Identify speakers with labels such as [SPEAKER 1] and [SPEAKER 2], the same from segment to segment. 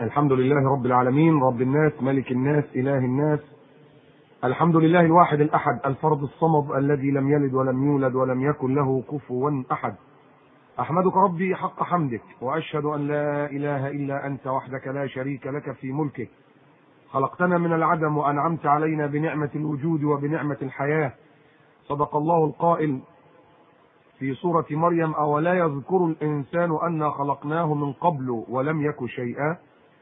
[SPEAKER 1] الحمد لله رب العالمين رب الناس ملك الناس إله الناس الحمد لله الواحد الأحد الفرد الصمد الذي لم يلد ولم يولد ولم يكن له كفوا أحد أحمدك ربي حق حمدك وأشهد أن لا إله إلا أنت وحدك لا شريك لك في ملكك خلقتنا من العدم وأنعمت علينا بنعمة الوجود وبنعمة الحياة صدق الله القائل في سورة مريم أولا يذكر الإنسان أنا خلقناه من قبل ولم يك شيئا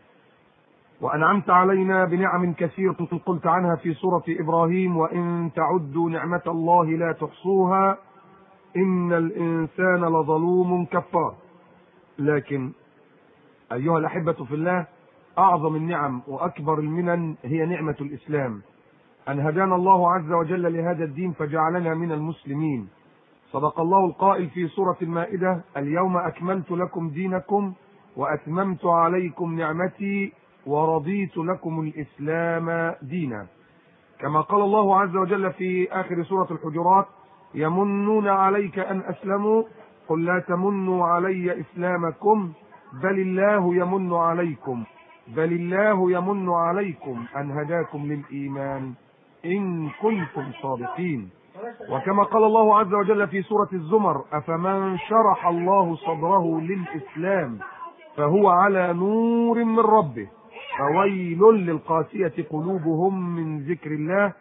[SPEAKER 1] وأنعمت علينا بنعم كثيرة قلت عنها في سورة إبراهيم وإن تعدوا نعمة الله لا تحصوها إن الإنسان لظلوم كفار لكن أيها الأحبة في الله أعظم النعم وأكبر المنن هي نعمة الإسلام أن هدانا الله عز وجل لهذا الدين فجعلنا من المسلمين صدق الله القائل في سورة المائدة اليوم أكملت لكم دينكم وأتممت عليكم نعمتي ورضيت لكم الإسلام دينا كما قال الله عز وجل في آخر سورة الحجرات يمنون عليك أن أسلموا قل لا تمنوا علي إسلامكم بل الله يمن عليكم بل الله يمن عليكم أن هداكم للإيمان إن كنتم صادقين وكما قال الله عز وجل في سورة الزمر أفمن شرح الله صدره للإسلام فهو على نور من ربه فويل للقاسية قلوبهم من ذكر الله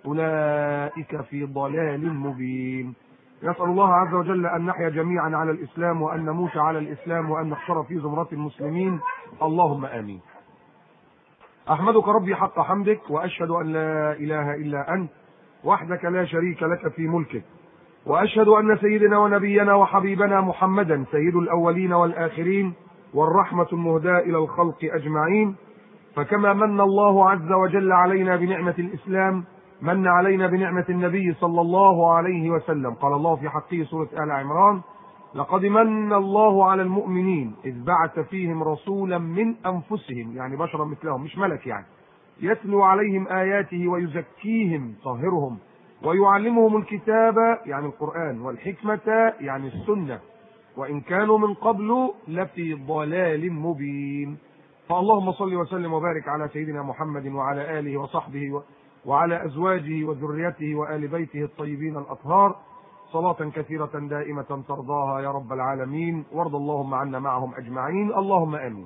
[SPEAKER 1] أولئك في ضلال مبين نسأل الله عز وجل أن نحيا جميعا على الإسلام وأن نموت على الإسلام وأن نحشر في زمرة المسلمين اللهم آمين أحمدك ربي حق حمدك وأشهد أن لا إله إلا أنت وحدك لا شريك لك في ملكك وأشهد أن سيدنا ونبينا وحبيبنا محمدا سيد الأولين والآخرين والرحمة المهداة إلى الخلق أجمعين فكما من الله عز وجل علينا بنعمة الإسلام من علينا بنعمة النبي صلى الله عليه وسلم قال الله في حقه سورة آل عمران لقد من الله على المؤمنين إذ بعث فيهم رسولا من أنفسهم يعني بشرا مثلهم مش ملك يعني يتلو عليهم آياته ويزكيهم طهرهم ويعلمهم الكتاب يعني القرآن والحكمة يعني السنة وإن كانوا من قبل لفي ضلال مبين فاللهم صل وسلم وبارك على سيدنا محمد وعلى آله وصحبه وعلى أزواجه وذريته وآل بيته الطيبين الأطهار صلاة كثيرة دائمة ترضاها يا رب العالمين وارض اللهم عنا معهم أجمعين اللهم آمين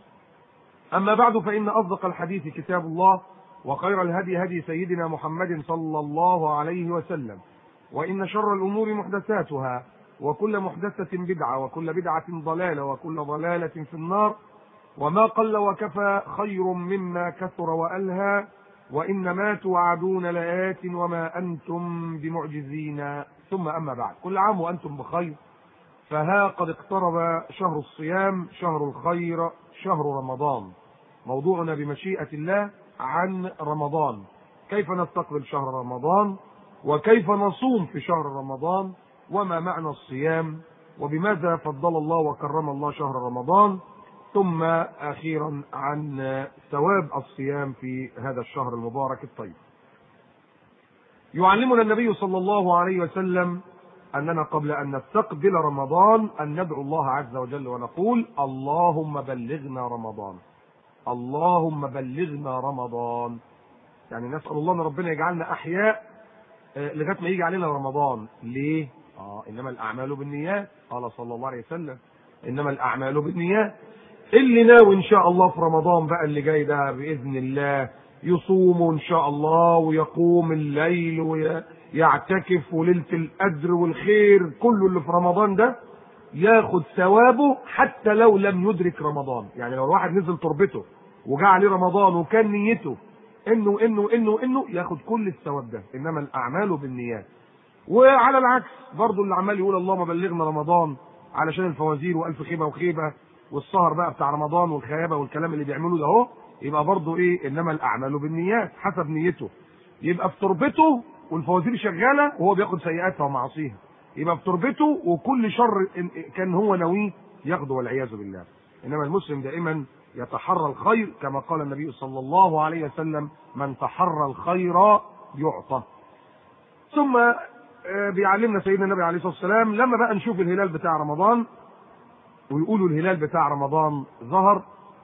[SPEAKER 1] أما بعد فإن أصدق الحديث كتاب الله وخير الهدي هدي سيدنا محمد صلى الله عليه وسلم وإن شر الأمور محدثاتها وكل محدثة بدعة وكل بدعة ضلالة وكل ضلالة في النار وما قل وكفى خير مما كثر وألهى وإنما توعدون لآت وما أنتم بمعجزين ثم أما بعد كل عام وأنتم بخير فها قد اقترب شهر الصيام شهر الخير شهر رمضان موضوعنا بمشيئة الله عن رمضان كيف نستقبل شهر رمضان وكيف نصوم في شهر رمضان وما معنى الصيام وبماذا فضل الله وكرم الله شهر رمضان ثم اخيرا عن ثواب الصيام في هذا الشهر المبارك الطيب. يعلمنا النبي صلى الله عليه وسلم اننا قبل ان نستقبل رمضان ان ندعو الله عز وجل ونقول اللهم بلغنا رمضان. اللهم بلغنا رمضان. يعني نسال الله ان ربنا يجعلنا احياء لغايه ما يجي علينا رمضان. ليه؟ اه انما الاعمال بالنيات قال صلى الله عليه وسلم انما الاعمال بالنيات اللي ناوي ان شاء الله في رمضان بقى اللي جاي ده باذن الله يصوم ان شاء الله ويقوم الليل ويعتكف وليله القدر والخير كله اللي في رمضان ده ياخد ثوابه حتى لو لم يدرك رمضان يعني لو الواحد نزل تربته وجاء عليه رمضان وكان نيته انه انه انه انه ياخد كل الثواب ده انما الاعمال بالنيات وعلى العكس برضه اللي عمال يقول اللهم بلغنا رمضان علشان الفوازير والف خيبه وخيبه والسهر بقى بتاع رمضان والخيابه والكلام اللي بيعملوه ده اهو يبقى برضه ايه انما الاعمال بالنيات حسب نيته يبقى في تربته والفوازير شغاله وهو بياخد سيئاتها ومعاصيها يبقى في تربته وكل شر كان هو ناويه ياخده والعياذ بالله انما المسلم دائما يتحرى الخير كما قال النبي صلى الله عليه وسلم من تحرى الخير يعطى ثم بيعلمنا سيدنا النبي عليه الصلاه والسلام لما بقى نشوف الهلال بتاع رمضان ويقولوا الهلال بتاع رمضان ظهر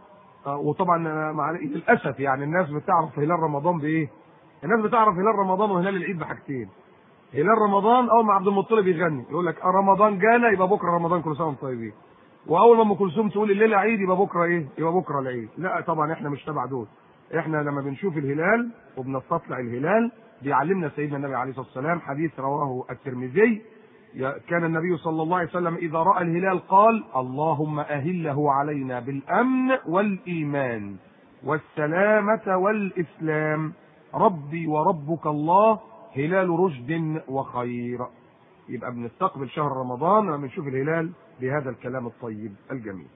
[SPEAKER 1] آه، وطبعا آه، مع للاسف يعني الناس بتعرف هلال رمضان بايه؟ الناس بتعرف هلال رمضان وهلال العيد بحاجتين. هلال رمضان اول ما عبد المطلب يغني يقول لك آه، رمضان جانا يبقى بكره رمضان كل سنه وانتم طيبين. واول ما ام كلثوم تقول الليله عيد يبقى بكره ايه؟ يبقى بكره العيد. لا طبعا احنا مش تبع دول. احنا لما بنشوف الهلال وبنستطلع الهلال بيعلمنا سيدنا النبي عليه الصلاه والسلام حديث رواه الترمذي كان النبي صلى الله عليه وسلم اذا راى الهلال قال اللهم اهله علينا بالامن والايمان والسلامه والاسلام ربي وربك الله هلال رشد وخير يبقى بنستقبل شهر رمضان لما بنشوف الهلال بهذا الكلام الطيب الجميل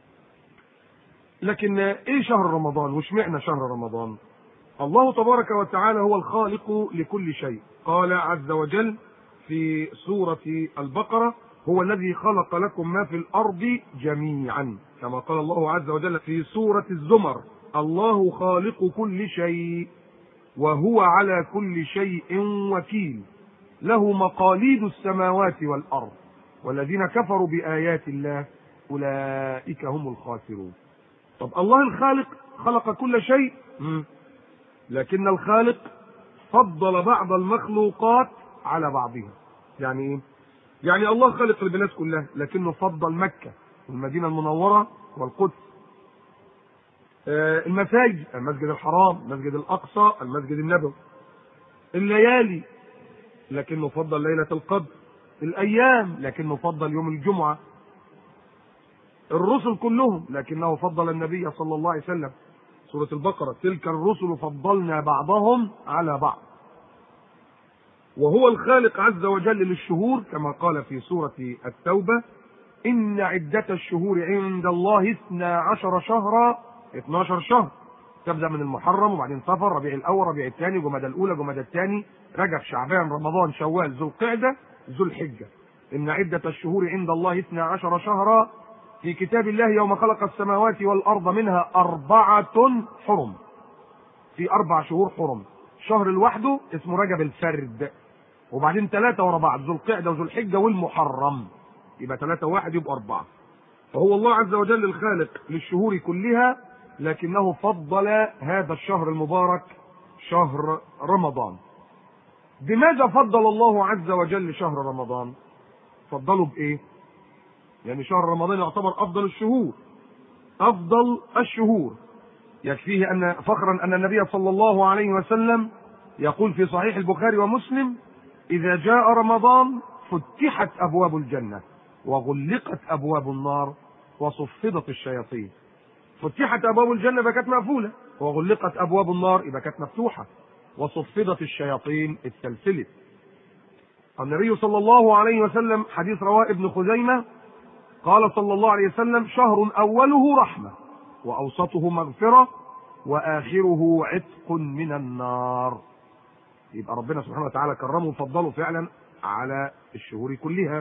[SPEAKER 1] لكن ايه شهر رمضان واشمعنى شهر رمضان الله تبارك وتعالى هو الخالق لكل شيء قال عز وجل في سورة البقرة هو الذي خلق لكم ما في الأرض جميعا كما قال الله عز وجل في سورة الزمر الله خالق كل شيء وهو على كل شيء وكيل له مقاليد السماوات والأرض والذين كفروا بآيات الله أولئك هم الخاسرون طب الله الخالق خلق كل شيء مم. لكن الخالق فضل بعض المخلوقات على بعضها يعني ايه يعني الله خالق البلاد كلها لكنه فضل مكة والمدينة المنورة والقدس آه المساجد المسجد الحرام المسجد الأقصى المسجد النبوي الليالي لكنه فضل ليلة القدر الأيام لكنه فضل يوم الجمعة الرسل كلهم لكنه فضل النبي صلى الله عليه وسلم سورة البقرة تلك الرسل فضلنا بعضهم على بعض وهو الخالق عز وجل للشهور كما قال في سورة التوبة إن عدة الشهور عند الله اثنا عشر شهرا 12 شهر تبدأ من المحرم وبعدين صفر ربيع الأول ربيع الثاني جمادى الأولى جمادى الثاني رجب شعبان رمضان شوال ذو القعدة ذو الحجة إن عدة الشهور عند الله اثنا عشر شهرا في كتاب الله يوم خلق السماوات والأرض منها أربعة حرم في أربع شهور حرم شهر لوحده اسمه رجب الفرد وبعدين ثلاثة ورا بعض ذو القعدة وذو الحجة والمحرم يبقى ثلاثة واحد يبقى أربعة فهو الله عز وجل الخالق للشهور كلها لكنه فضل هذا الشهر المبارك شهر رمضان بماذا فضل الله عز وجل شهر رمضان فضله بإيه يعني شهر رمضان يعتبر أفضل الشهور أفضل الشهور يكفيه أن فخرا أن النبي صلى الله عليه وسلم يقول في صحيح البخاري ومسلم إذا جاء رمضان فتحت أبواب الجنة وغلقت أبواب النار وصفدت الشياطين فتحت أبواب الجنة يبقى كانت مقفولة وغلقت أبواب النار يبقى كانت مفتوحة وصفدت الشياطين اتسلسلت النبي صلى الله عليه وسلم حديث رواه ابن خزيمة قال صلى الله عليه وسلم شهر أوله رحمة وأوسطه مغفرة وآخره عتق من النار يبقى ربنا سبحانه وتعالى كرمه وفضله فعلا على الشهور كلها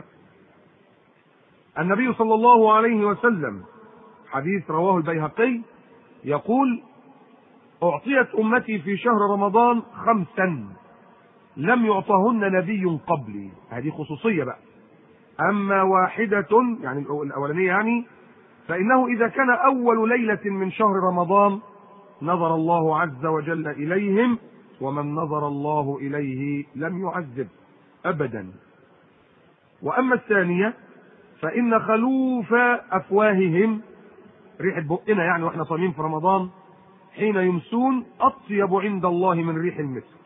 [SPEAKER 1] النبي صلى الله عليه وسلم حديث رواه البيهقي يقول أعطيت أمتي في شهر رمضان خمسا لم يعطهن نبي قبلي هذه خصوصية بقى أما واحدة يعني الأولانية يعني فإنه إذا كان أول ليلة من شهر رمضان نظر الله عز وجل إليهم ومن نظر الله إليه لم يعذب أبدا وأما الثانية فإن خلوف أفواههم ريحة بقنا يعني واحنا صايمين في رمضان حين يمسون أطيب عند الله من ريح المسك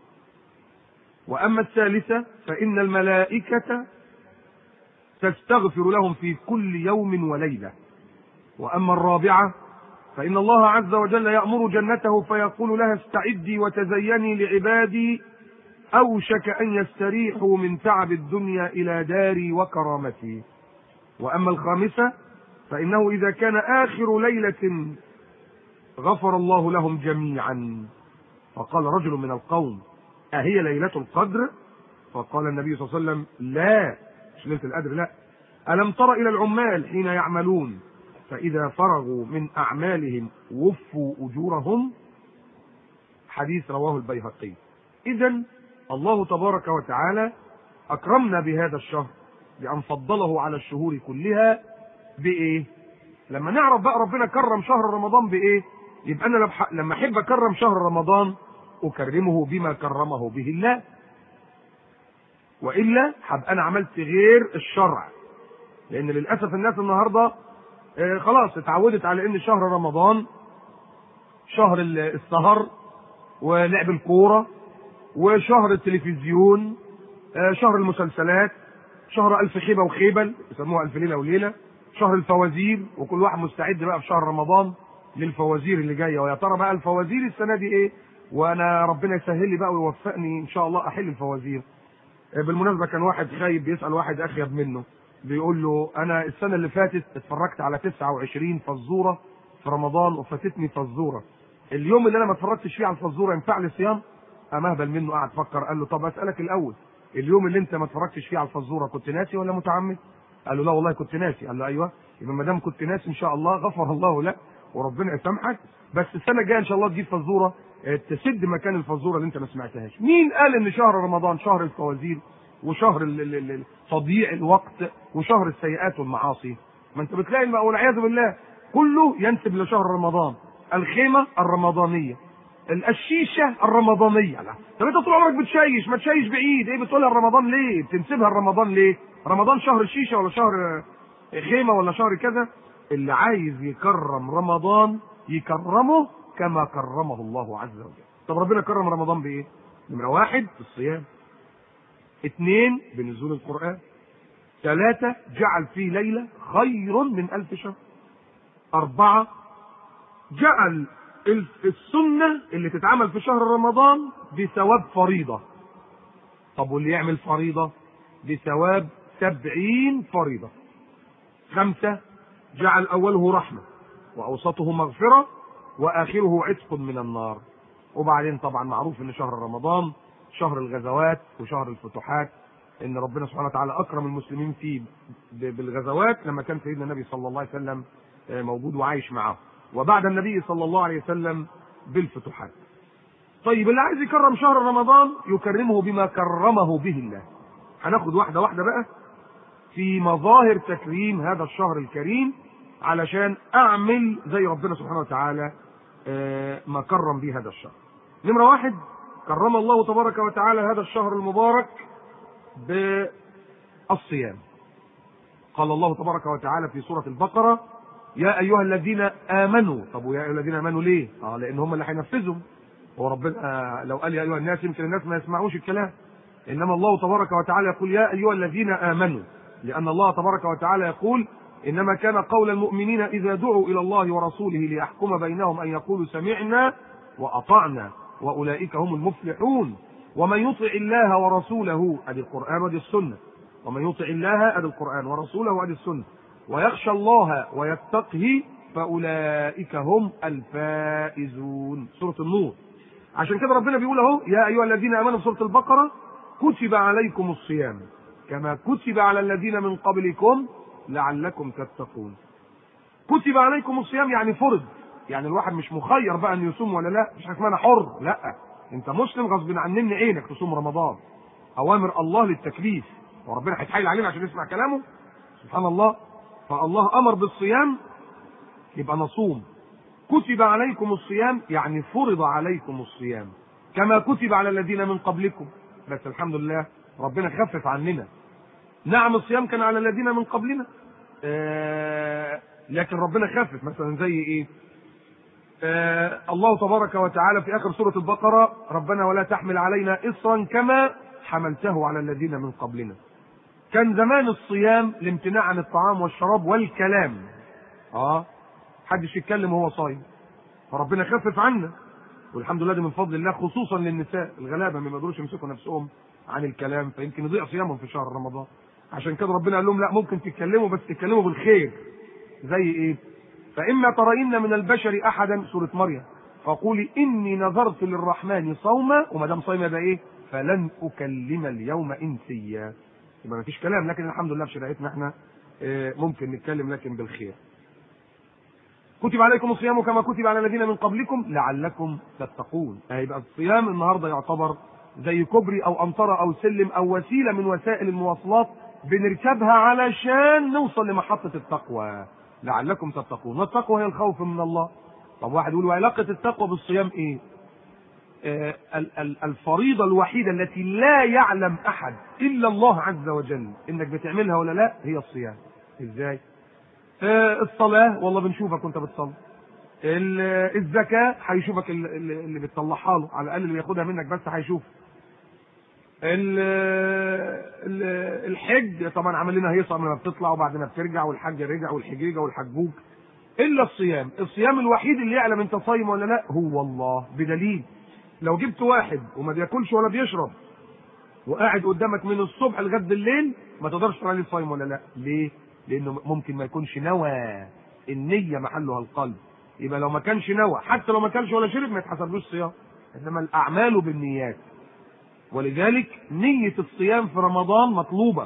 [SPEAKER 1] وأما الثالثة فإن الملائكة تستغفر لهم في كل يوم وليلة وأما الرابعة فإن الله عز وجل يأمر جنته فيقول لها استعدي وتزيني لعبادي أوشك أن يستريحوا من تعب الدنيا إلى داري وكرامتي وأما الخامسة فإنه إذا كان آخر ليلة غفر الله لهم جميعا فقال رجل من القوم أهي ليلة القدر فقال النبي صلى الله عليه وسلم لا مش ليلة القدر لا ألم تر إلى العمال حين يعملون فإذا فرغوا من أعمالهم وفوا أجورهم حديث رواه البيهقي إذا الله تبارك وتعالى أكرمنا بهذا الشهر بأن فضله على الشهور كلها بإيه؟ لما نعرف بقى ربنا كرم شهر رمضان بايه يبقى انا لما احب اكرم شهر رمضان اكرمه بما كرمه به الله والا هبقى انا عملت غير الشرع لان للاسف الناس النهارده آه خلاص اتعودت على ان شهر رمضان شهر السهر ولعب الكوره وشهر التلفزيون آه شهر المسلسلات شهر الف خيبه وخيبل يسموها الف ليله وليله شهر الفوازير وكل واحد مستعد بقى في شهر رمضان للفوازير اللي جايه ويا ترى بقى الفوازير السنه دي ايه وانا ربنا يسهل لي بقى ويوفقني ان شاء الله احل الفوازير بالمناسبه كان واحد خايب بيسال واحد اخيب منه بيقول له انا السنه اللي فاتت اتفرجت على 29 فزوره في رمضان وفاتتني فزوره اليوم اللي انا ما اتفرجتش فيه على الفزوره ينفع لي صيام قام اهبل منه قعد فكر قال له طب اسالك الاول اليوم اللي انت ما اتفرجتش فيه على الفزوره كنت ناسي ولا متعمد قال له لا والله كنت ناسي قال له ايوه يبقى ما دام كنت ناسي ان شاء الله غفر الله لك وربنا يسامحك بس السنه الجايه ان شاء الله تجيب فزوره تسد مكان الفزوره اللي انت ما سمعتهاش مين قال ان شهر رمضان شهر الفوازير وشهر تضييع الوقت وشهر السيئات والمعاصي ما انت بتلاقي والعياذ بالله كله ينسب لشهر رمضان الخيمه الرمضانيه الشيشه الرمضانيه لا طب انت طول عمرك بتشيش ما تشيش بعيد ايه بتقولها رمضان ليه بتنسبها لرمضان ليه رمضان شهر الشيشه ولا شهر خيمه ولا شهر كذا اللي عايز يكرم رمضان يكرمه كما كرمه الله عز وجل طب ربنا كرم رمضان بايه نمره واحد الصيام اثنين بنزول القرآن ثلاثة جعل فيه ليلة خير من ألف شهر أربعة جعل السنة اللي تتعمل في شهر رمضان بثواب فريضة طب واللي يعمل فريضة بثواب سبعين فريضة خمسة جعل أوله رحمة وأوسطه مغفرة وآخره عتق من النار وبعدين طبعا معروف ان شهر رمضان شهر الغزوات وشهر الفتوحات ان ربنا سبحانه وتعالى اكرم المسلمين فيه بالغزوات لما كان سيدنا النبي صلى الله عليه وسلم موجود وعايش معه وبعد النبي صلى الله عليه وسلم بالفتوحات طيب اللي عايز يكرم شهر رمضان يكرمه بما كرمه به الله هناخد واحده واحده بقى في مظاهر تكريم هذا الشهر الكريم علشان اعمل زي ربنا سبحانه وتعالى ما كرم به هذا الشهر نمره واحد كرم الله تبارك وتعالى هذا الشهر المبارك بالصيام قال الله تبارك وتعالى في سورة البقرة يا أيها الذين آمنوا طب ويا أيها الذين آمنوا ليه؟ آه لأن هم اللي هينفذوا هو ربنا آه لو قال يا أيها الناس يمكن الناس ما يسمعوش الكلام إنما الله تبارك وتعالى يقول يا أيها الذين آمنوا لأن الله تبارك وتعالى يقول إنما كان قول المؤمنين إذا دعوا إلى الله ورسوله ليحكم بينهم أن يقولوا سمعنا وأطعنا واولئك هم المفلحون ومن يطع الله ورسوله ادي القران وادي السنه ومن يطع الله ادي القران ورسوله وادي السنه ويخشى الله ويتقه فاولئك هم الفائزون سوره النور عشان كده ربنا بيقول اهو يا ايها الذين امنوا في سوره البقره كتب عليكم الصيام كما كتب على الذين من قبلكم لعلكم تتقون كتب عليكم الصيام يعني فرض يعني الواحد مش مخير بقى انه يصوم ولا لا مش حاجه اسمها انا حر لا انت مسلم غصب عننا عينك تصوم رمضان اوامر الله للتكليف وربنا هيتحايل علينا عشان نسمع كلامه سبحان الله فالله امر بالصيام يبقى نصوم كتب عليكم الصيام يعني فرض عليكم الصيام كما كتب على الذين من قبلكم بس الحمد لله ربنا خفف عننا نعم الصيام كان على الذين من قبلنا آه لكن ربنا خفف مثلا زي ايه آه الله تبارك وتعالى في اخر سوره البقره ربنا ولا تحمل علينا اصرا كما حملته على الذين من قبلنا كان زمان الصيام الامتناع عن الطعام والشراب والكلام اه محدش يتكلم وهو صايم فربنا خفف عنا والحمد لله ده من فضل الله خصوصا للنساء الغلابه ما يقدروش يمسكوا نفسهم عن الكلام فيمكن يضيع صيامهم في شهر رمضان عشان كده ربنا قال لهم لا ممكن تتكلموا بس تتكلموا بالخير زي ايه فإما ترين من البشر أحدا سورة مريم فقولي إني نذرت للرحمن صوما وما دام صايمة يبقى إيه؟ فلن أكلم اليوم إنسيا يبقى ما فيش كلام لكن الحمد لله في شريعتنا احنا ممكن نتكلم لكن بالخير. كتب عليكم الصيام كما كتب على الذين من قبلكم لعلكم تتقون. هيبقى الصيام النهارده يعتبر زي كوبري أو أمطرة أو سلم أو وسيلة من وسائل المواصلات بنركبها علشان نوصل لمحطة التقوى. لعلكم تتقون والتقوى هي الخوف من الله طب واحد يقول وعلاقة التقوى بالصيام ايه آه ال- ال- الفريضة الوحيدة التي لا يعلم أحد إلا الله عز وجل إنك بتعملها ولا لا هي الصيام إزاي؟ آه الصلاة والله بنشوفك وأنت بتصلي ال- الزكاة هيشوفك ال- ال- اللي بتطلعها له على الأقل اللي ياخدها منك بس هيشوف ال- ال- الحج طبعا عمل لنا هيصة لما بتطلع وبعد ما بترجع والحج رجع والحجيجة والحجوج إلا الصيام الصيام الوحيد اللي يعلم أنت صايم ولا لا هو الله بدليل لو جبت واحد وما بياكلش ولا بيشرب وقاعد قدامك من الصبح لغايه بالليل ما تقدرش تقول عليه صايم ولا لا ليه لانه ممكن ما يكونش نوى النيه محلها القلب يبقى لو ما كانش نوى حتى لو ما كانش ولا شرب ما يتحسبلوش صيام انما الاعمال بالنيات ولذلك نية الصيام في رمضان مطلوبة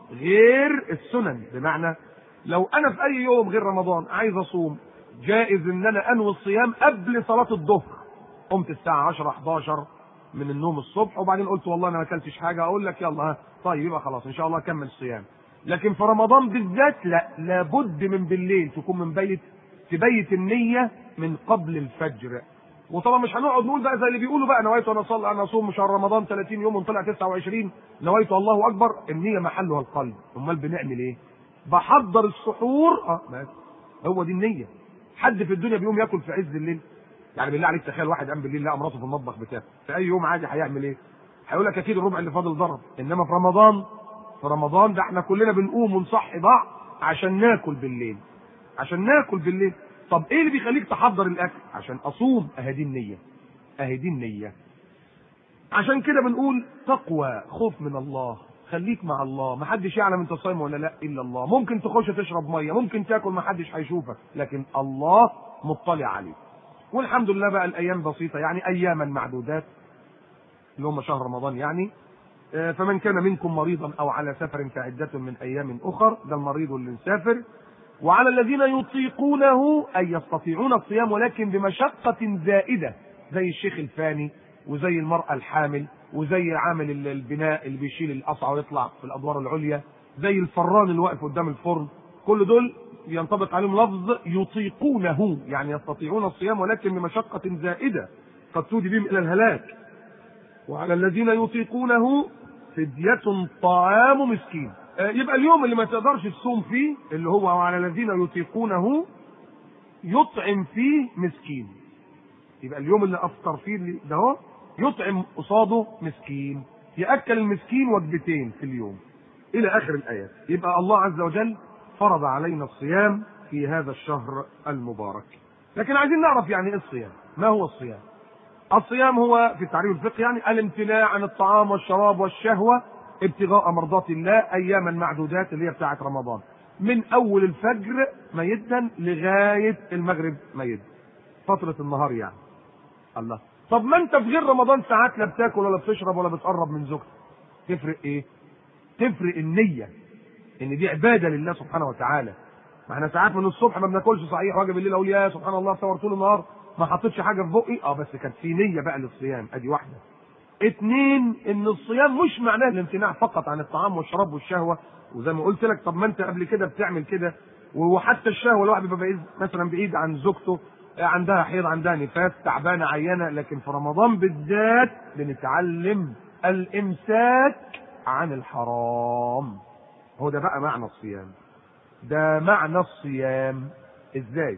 [SPEAKER 1] غير السنن بمعنى لو انا في اي يوم غير رمضان عايز اصوم جائز ان انا انوي الصيام قبل صلاة الظهر قمت الساعة 10 11 من النوم الصبح وبعدين قلت والله انا ما اكلتش حاجة اقول لك يلا ها طيب يبقى خلاص ان شاء الله اكمل الصيام لكن في رمضان بالذات لا لابد من بالليل تكون من بيت تبيت النية من قبل الفجر وطبعا مش هنقعد نقول بقى زي اللي بيقولوا بقى نويت انا اصلي انا اصوم شهر رمضان 30 يوم وطلع 29 نويت الله اكبر النية محلها القلب امال بنعمل ايه بحضر السحور اه بس هو دي النية حد في الدنيا بيقوم ياكل في عز الليل يعني بالله عليك تخيل واحد قام بالليل لقى مراته في المطبخ بتاعه في اي يوم عادي هيعمل ايه هيقول لك اكيد الربع اللي فاضل ضرب انما في رمضان في رمضان ده احنا كلنا بنقوم ونصحي بعض عشان ناكل بالليل عشان ناكل بالليل طب ايه اللي بيخليك تحضر الاكل عشان اصوم اهدي النيه اهدي النيه عشان كده بنقول تقوى خوف من الله خليك مع الله ما حدش يعلم انت صايم ولا لا الا الله ممكن تخش تشرب ميه ممكن تاكل ما حدش هيشوفك لكن الله مطلع عليك والحمد لله بقى الايام بسيطه يعني اياما معدودات اللي هم شهر رمضان يعني آه، فمن كان منكم مريضا او على سفر فعدة من ايام اخر ده المريض اللي مسافر وعلى الذين يطيقونه اي يستطيعون الصيام ولكن بمشقة زائدة زي الشيخ الفاني وزي المرأة الحامل وزي عامل ال- البناء اللي بيشيل القصعة ويطلع في الادوار العليا زي الفران اللي واقف قدام الفرن كل دول ينطبق عليهم لفظ يطيقونه يعني يستطيعون الصيام ولكن بمشقة زائدة قد تودي بهم الى الهلاك وعلى الذين يطيقونه فدية طعام مسكين آه، يبقى اليوم اللي ما تقدرش تصوم فيه اللي هو وعلى الذين يطيقونه يطعم فيه مسكين يبقى اليوم اللي افطر فيه اللي- ده هو يطعم قصاده مسكين ياكل المسكين وجبتين في اليوم الى اخر الايات يبقى الله عز وجل فرض علينا الصيام في هذا الشهر المبارك لكن عايزين نعرف يعني ايه الصيام ما هو الصيام الصيام هو في التعريف الفقهي يعني الامتناع عن الطعام والشراب والشهوة ابتغاء مرضات الله أياما معدودات اللي هي بتاعة رمضان من أول الفجر ميدا لغاية المغرب ميد فترة النهار يعني الله طب ما انت في غير رمضان ساعات لا بتاكل ولا بتشرب ولا بتقرب من زوجتك تفرق ايه تفرق النية ان دي عبادة لله سبحانه وتعالى ما احنا ساعات من الصبح ما بناكلش صحيح واجي بالليل اقول يا سبحان الله صور طول النهار ما حطيتش حاجه في بقي اه بس كانت في نيه بقى للصيام ادي واحده اتنين ان الصيام مش معناه الامتناع فقط عن الطعام والشراب والشهوه وزي ما قلت لك طب ما انت قبل كده بتعمل كده وحتى الشهوه الواحد بيبقى بعيد مثلا بعيد عن زوجته عندها حيض عندها نفاس تعبانه عيانه لكن في رمضان بالذات بنتعلم الامساك عن الحرام هو ده بقى معنى الصيام ده معنى الصيام ازاي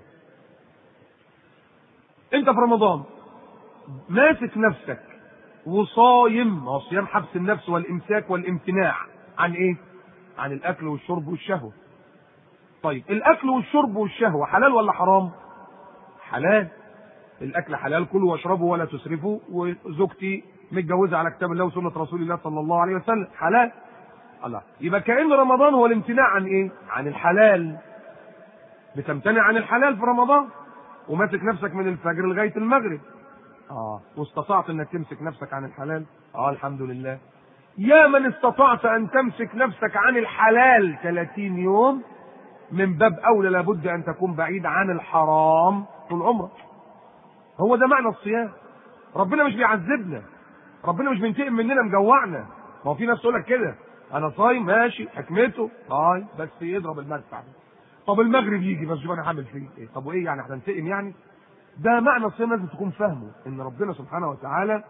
[SPEAKER 1] انت في رمضان ماسك نفسك وصايم هو صيام حبس النفس والامساك والامتناع عن ايه عن الاكل والشرب والشهوه طيب الاكل والشرب والشهوه حلال ولا حرام حلال الاكل حلال كلوا واشربوا ولا تسرفوا وزوجتي متجوزه على كتاب الله وسنه رسول الله صلى الله عليه وسلم حلال الله يبقى كأن رمضان هو الامتناع عن ايه عن الحلال بتمتنع عن الحلال في رمضان وماسك نفسك من الفجر لغايه المغرب اه واستطعت انك تمسك نفسك عن الحلال اه الحمد لله يا من استطعت ان تمسك نفسك عن الحلال 30 يوم من باب اولى لابد ان تكون بعيد عن الحرام طول عمرك هو ده معنى الصيام ربنا مش بيعذبنا ربنا مش بينتقم مننا مجوعنا ما هو في ناس تقول لك كده انا صايم ماشي حكمته طيب بس يضرب المدفع طب المغرب يجي بس شوف انا هعمل فيه ايه طب وايه يعني هتنتقم يعني ده معنى الصيام لازم تكون فاهمه ان ربنا سبحانه وتعالى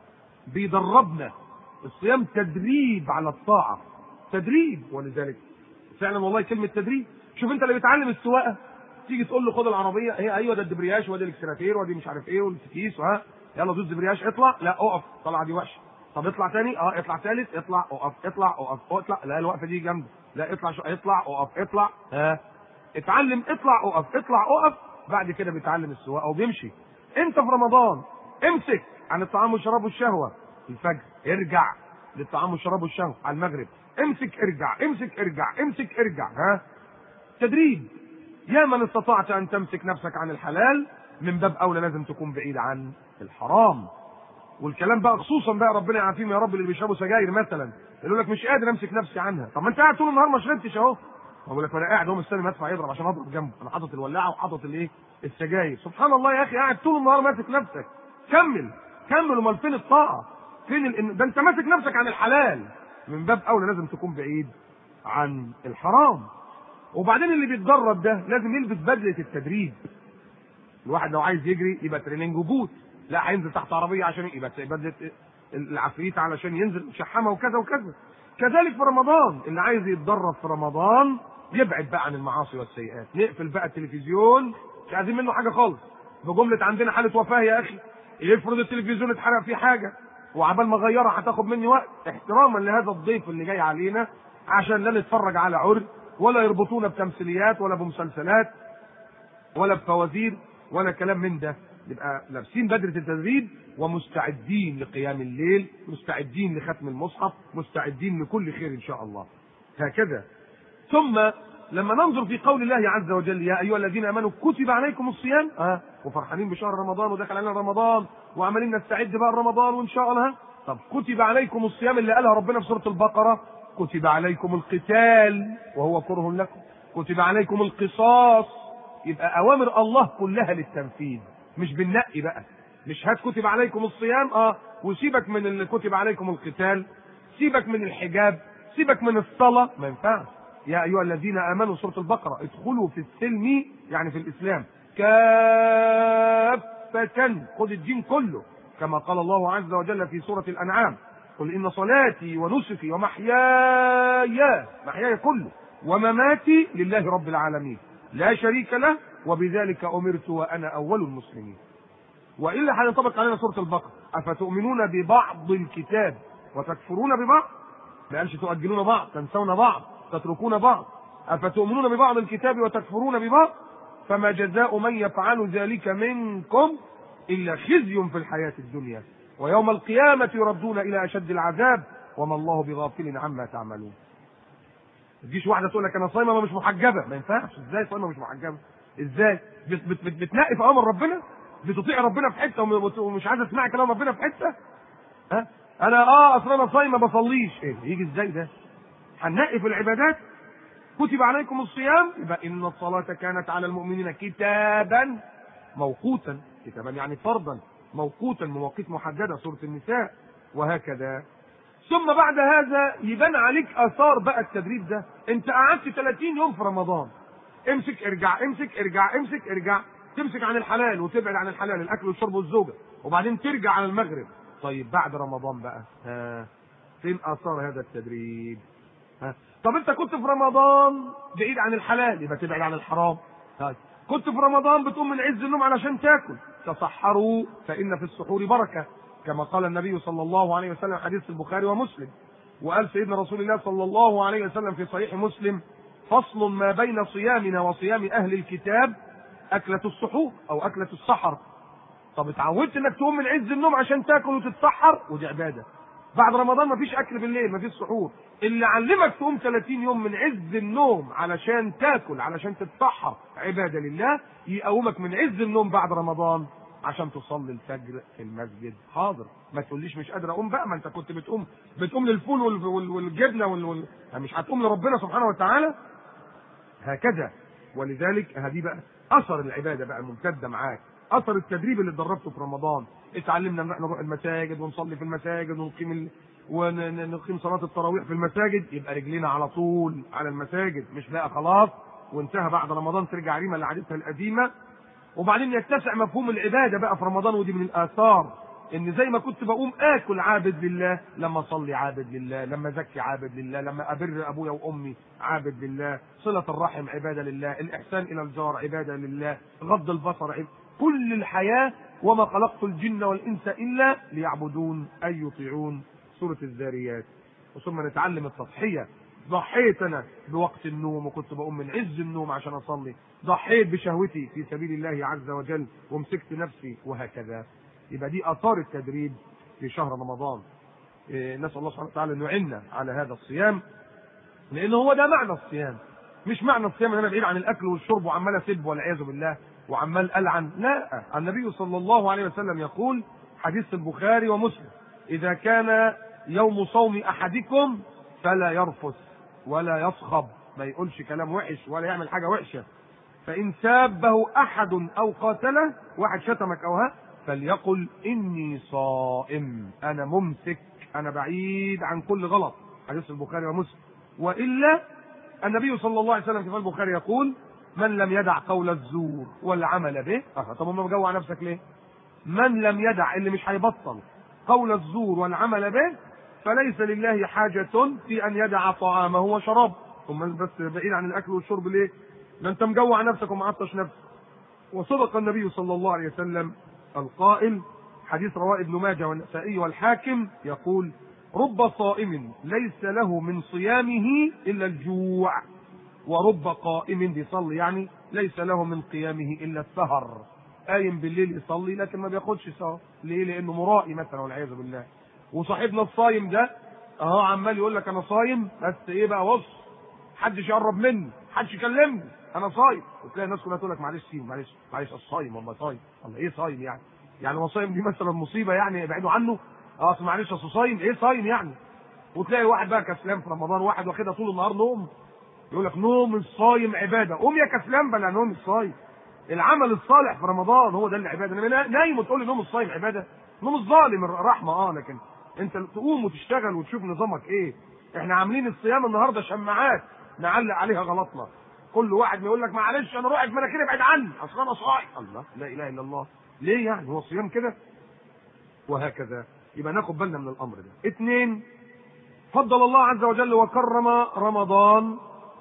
[SPEAKER 1] بيدربنا الصيام تدريب على الطاعه تدريب ولذلك فعلا والله كلمه تدريب شوف انت اللي بيتعلم السواقه تيجي تقول له خد العربيه هي ايوه ده الدبرياج وادي الاكسلاتير وادي مش عارف ايه والفتيس وها يلا دوس دبرياج اطلع لا اقف طلع دي وحشه طب اطلع تاني اه اطلع ثالث اطلع اقف اطلع اقف اطلع لا الوقفه دي جامده لا اطلع شو اطلع اقف اطلع ها اتعلم اطلع اقف اطلع اقف بعد كده بيتعلم السواقه وبيمشي انت في رمضان امسك عن الطعام والشراب والشهوه الفجر ارجع للطعام والشراب والشهوه على المغرب امسك ارجع امسك ارجع امسك ارجع ها تدريب يا من استطعت ان تمسك نفسك عن الحلال من باب اولى لازم تكون بعيد عن الحرام والكلام بقى خصوصا بقى ربنا يعافيهم يا رب اللي بيشربوا سجاير مثلا يقول لك مش قادر امسك نفسي عنها طب ما انت قاعد طول النهار ما شربتش اهو بقول لك انا قاعد هو مستني مدفع يضرب عشان اضرب جنبه انا حاطط الولاعه وحاطط الايه السجاير سبحان الله يا اخي قاعد طول النهار ماسك نفسك كمل كمل امال فين الطاعه فين ال... ده انت ماسك نفسك عن الحلال من باب اولى لازم تكون بعيد عن الحرام وبعدين اللي بيتدرب ده لازم يلبس بدله التدريب الواحد لو عايز يجري يبقى تريننج بوت لا هينزل تحت عربيه عشان يبقى بدله العفريت علشان ينزل مشحمه وكذا وكذا كذلك في رمضان اللي عايز يتدرب في رمضان يبعد بقى عن المعاصي والسيئات نقفل بقى التلفزيون مش عايزين منه حاجه خالص بجمله عندنا حاله وفاه يا اخي يفرض التلفزيون اتحرق فيه حاجه وعبال ما اغيرها هتاخد مني وقت احتراما لهذا الضيف اللي جاي علينا عشان لا نتفرج على عري ولا يربطونا بتمثيليات ولا بمسلسلات ولا بفوازير ولا كلام من ده نبقى لابسين بدرة التدريب ومستعدين لقيام الليل مستعدين لختم المصحف مستعدين لكل خير ان شاء الله هكذا ثم لما ننظر في قول الله عز وجل يا ايها الذين امنوا كتب عليكم الصيام اه وفرحانين بشهر رمضان ودخل علينا رمضان وعمالين نستعد بقى رمضان وان شاء الله طب كتب عليكم الصيام اللي قالها ربنا في سوره البقره كتب عليكم القتال وهو كره لكم كتب عليكم القصاص يبقى اوامر الله كلها للتنفيذ مش بالنقي بقى مش هات كتب عليكم الصيام اه وسيبك من اللي كتب عليكم القتال سيبك من الحجاب سيبك من الصلاة ما ينفعش يا أيها الذين آمنوا سورة البقرة ادخلوا في السلم يعني في الإسلام كافة خد الدين كله كما قال الله عز وجل في سورة الأنعام قل إن صلاتي ونسكي ومحياي محياي كله ومماتي لله رب العالمين لا شريك له وبذلك أمرت وأنا أول المسلمين وإلا هينطبق علينا سورة البقرة أفتؤمنون ببعض الكتاب وتكفرون ببعض ما قالش تؤجلون بعض تنسون بعض تتركون بعض أفتؤمنون ببعض الكتاب وتكفرون ببعض فما جزاء من يفعل ذلك منكم إلا خزي في الحياة الدنيا ويوم القيامة يردون إلى أشد العذاب وما الله بغافل عما تعملون تجيش واحدة تقول لك أنا صايمة ما مش محجبة ما ينفعش إزاي صايمة مش محجبة إزاي بت بت بت بتنقي في أمر ربنا بتطيع ربنا في حتة ومش عايز أسمع كلام ربنا في حتة ها أنا أه أصل أنا صايمة ما بصليش إيه يجي إزاي ده هننقي في العبادات كتب عليكم الصيام يبقى إن الصلاة كانت على المؤمنين كتابا موقوتا كتابا يعني فرضا موقوتا مواقيت محدده سوره النساء وهكذا ثم بعد هذا يبان عليك اثار بقى التدريب ده انت قعدت 30 يوم في رمضان امسك ارجع امسك ارجع امسك ارجع تمسك عن الحلال وتبعد عن الحلال الاكل والشرب والزوجه وبعدين ترجع على المغرب طيب بعد رمضان بقى ها فين اثار هذا التدريب ها طب انت كنت في رمضان بعيد عن الحلال يبقى تبعد عن الحرام طيب كنت في رمضان بتقوم من عز النوم علشان تاكل تصحروا فإن في السحور بركة كما قال النبي صلى الله عليه وسلم حديث البخاري ومسلم وقال سيدنا رسول الله صلى الله عليه وسلم في صحيح مسلم فصل ما بين صيامنا وصيام أهل الكتاب أكلة السحور أو أكلة السحر طب اتعودت انك تقوم من عز النوم عشان تاكل وتتسحر ودي عباده بعد رمضان مفيش اكل بالليل مفيش سحور اللي علمك تقوم 30 يوم من عز النوم علشان تاكل علشان تتسحر عباده لله يقومك من عز النوم بعد رمضان عشان تصلي الفجر في المسجد حاضر ما تقوليش مش قادر اقوم بقى ما انت كنت بتقوم بتقوم للفول وال- وال- والجبنه وال... وال... يعني مش هتقوم لربنا سبحانه وتعالى هكذا ولذلك هذه بقى اثر العباده بقى الممتده معاك اثر التدريب اللي اتدربته في رمضان اتعلمنا ان احنا نروح المساجد ونصلي في المساجد ونقيم ال... ونقيم صلاه التراويح في المساجد يبقى رجلينا على طول على المساجد مش بقى خلاص وانتهى بعد رمضان ترجع ريما لعادتها القديمه وبعدين يتسع مفهوم العباده بقى في رمضان ودي من الاثار ان زي ما كنت بقوم اكل عابد لله لما اصلي عابد لله لما ازكي عابد لله لما ابر ابويا وامي عابد لله صله الرحم عباده لله الاحسان الى الجار عباده لله غض البصر عبادة. كل الحياه وما خلقت الجن والانس الا ليعبدون اي يطيعون سوره الذاريات وثم نتعلم التضحيه ضحيت انا بوقت النوم وكنت بقوم من عز النوم عشان اصلي ضحيت بشهوتي في سبيل الله عز وجل ومسكت نفسي وهكذا يبقى دي اثار التدريب في شهر رمضان إيه نسال الله سبحانه وتعالى انه يعيننا على هذا الصيام لان هو ده معنى الصيام مش معنى الصيام ان انا بعيد عن الاكل والشرب وعمال اسب والعياذ بالله وعمال العن لا النبي صلى الله عليه وسلم يقول حديث البخاري ومسلم اذا كان يوم صوم احدكم فلا يرفث ولا يصخب ما يقولش كلام وحش ولا يعمل حاجه وحشه فان سابه احد او قاتله واحد شتمك او ها فليقل اني صائم انا ممسك انا بعيد عن كل غلط حديث البخاري ومسلم والا النبي صلى الله عليه وسلم في البخاري يقول من لم يدع قول الزور والعمل به اه طب ما مجوع نفسك ليه من لم يدع اللي مش هيبطل قول الزور والعمل به فليس لله حاجة في أن يدع طعامه وشرابه ثم بس بعيد عن الأكل والشرب ليه؟ ما أنت مجوع نفسك ومعطش نفسك وصدق النبي صلى الله عليه وسلم القائل حديث رواه ابن ماجه والنسائي والحاكم يقول رب صائم ليس له من صيامه إلا الجوع ورب قائم بيصلي يعني ليس له من قيامه إلا السهر قايم بالليل يصلي لكن ما بياخدش سهر ليه؟ لأنه مرائي مثلا والعياذ بالله وصاحبنا الصايم ده اهو عمال يقول لك انا صايم بس ايه بقى بص محدش يقرب مني محدش يكلمني انا صايم وتلاقي الناس كلها تقول لك معلش سيب معلش معلش الصايم والله صايم الله ايه صايم يعني يعني هو صايم دي مثلا مصيبه يعني ابعدوا عنه اه أصل معلش اصل صايم ايه صايم يعني وتلاقي واحد بقى كسلان في رمضان واحد واخدها طول النهار نوم يقول لك نوم الصايم عباده قوم يا كسلان بلا نوم الصايم العمل الصالح في رمضان هو ده العباده انما نايم وتقول لي نوم الصايم عباده نوم الظالم رحمه اه لكن انت تقوم وتشتغل وتشوف نظامك ايه احنا عاملين الصيام النهارده شماعات نعلق عليها غلطنا كل واحد ما يقول لك معلش انا روحي في مناخيري ابعد عني اصل انا صايم الله لا اله الا الله ليه يعني هو الصيام كده وهكذا يبقى ناخد بالنا من الامر ده اثنين فضل الله عز وجل وكرم رمضان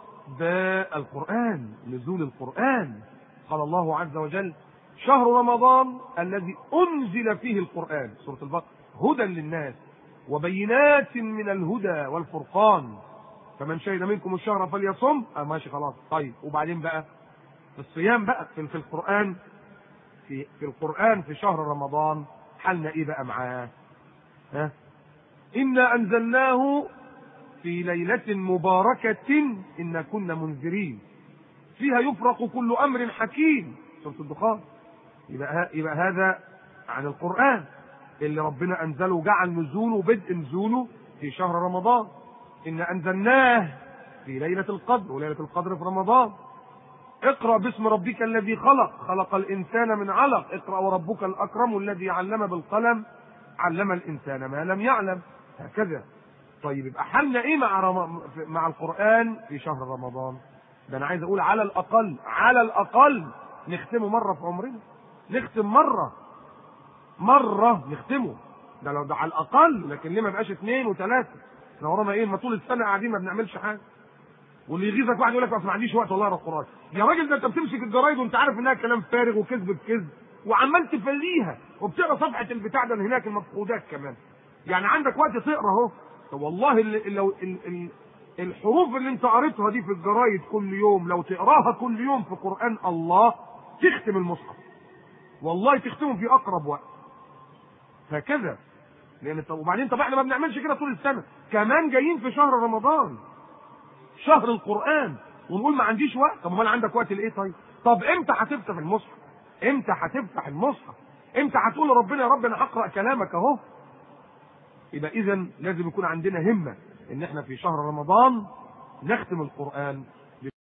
[SPEAKER 1] بالقران نزول القران قال الله عز وجل شهر رمضان الذي انزل فيه القران سوره البقره هدى للناس وبينات من الهدى والفرقان فمن شهد منكم الشهر فليصم اه ماشي خلاص طيب وبعدين بقى في الصيام بقى في, في القران في في القران في شهر رمضان حالنا ايه بقى معاه ها انا انزلناه في ليله مباركه انا كنا منذرين فيها يفرق كل امر حكيم سوره الدخان يبقى يبقى هذا عن القران اللي ربنا انزله وجعل نزوله بدء نزوله في شهر رمضان ان انزلناه في ليله القدر وليله القدر في رمضان اقرا باسم ربك الذي خلق خلق الانسان من علق اقرا وربك الاكرم الذي علم بالقلم علم الانسان ما لم يعلم هكذا طيب يبقى حالنا ايه مع رم... مع القران في شهر رمضان ده انا عايز اقول على الاقل على الاقل نختمه مره في عمرنا نختم مره مره نختمه ده لو ده على الاقل لكن ليه ما بقاش اثنين وثلاثه احنا ورانا ايه ما طول السنه قاعدين ما بنعملش حاجه واللي يغيظك واحد يقول لك ما عنديش وقت والله اقرا القران يا راجل ده انت بتمسك الجرايد وانت عارف انها كلام فارغ وكذب بكذب وعمال تفليها وبتقرا صفحه البتاع ده هناك المفقودات كمان يعني عندك وقت تقرا اهو طب والله اللي لو ال ال الحروف اللي انت قريتها دي في الجرايد كل يوم لو تقراها كل يوم في قران الله تختم المصحف والله تختمه في اقرب وقت هكذا لان طب وبعدين طب احنا ما بنعملش كده طول السنه كمان جايين في شهر رمضان شهر القران ونقول ما عنديش وقت طب امال عندك وقت لايه طيب طب امتى هتفتح المصحف امتى هتفتح المصحف امتى هتقول لربنا يا رب انا هقرا كلامك اهو يبقى اذا لازم يكون عندنا همه ان احنا في شهر رمضان نختم القران